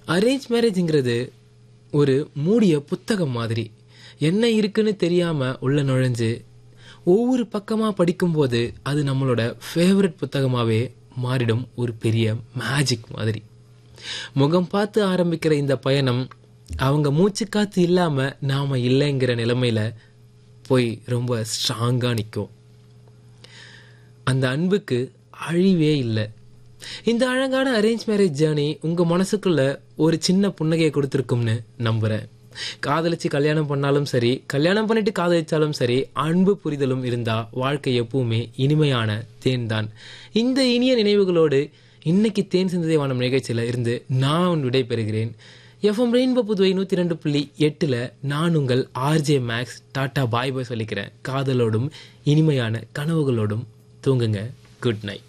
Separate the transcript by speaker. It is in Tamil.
Speaker 1: அரேஞ்ச் மேரேஜ்ங்கிறது ஒரு மூடிய புத்தகம் மாதிரி என்ன இருக்குன்னு தெரியாம உள்ள நுழைஞ்சு ஒவ்வொரு பக்கமா படிக்கும்போது அது நம்மளோட ஃபேவரட் புத்தகமாவே மாறிடும் ஒரு பெரிய மேஜிக் மாதிரி முகம் பார்த்து ஆரம்பிக்கிற இந்த பயணம் அவங்க மூச்சு காத்து இல்லாம நாம இல்லைங்கிற நிலைமையில போய் ரொம்ப ஸ்ட்ராங்கா நிற்கும் அந்த அன்புக்கு அழிவே இல்லை இந்த அழகான அரேஞ்ச் மேரேஜ் ஜேர்னி உங்க மனசுக்குள்ள ஒரு சின்ன புன்னகையை கொடுத்துருக்கும்னு நம்புறேன் காதலிச்சு கல்யாணம் பண்ணாலும் சரி கல்யாணம் பண்ணிட்டு காதலிச்சாலும் சரி அன்பு புரிதலும் இருந்தா வாழ்க்கை எப்பவுமே இனிமையான தேன் தான் இந்த இனிய நினைவுகளோடு இன்னைக்கு தேன் சிந்ததை வானம் நிகழ்ச்சியில இருந்து நான் விடை பெறுகிறேன் எஃப்எம் ரெயின்போ புதுவை நூத்தி ரெண்டு புள்ளி எட்டுல நான் உங்கள் RJ Max tata bye bye சொல்லிக்கிறேன் காதலோடும் இனிமையான கனவுகளோடும் தூங்குங்க குட் நைட்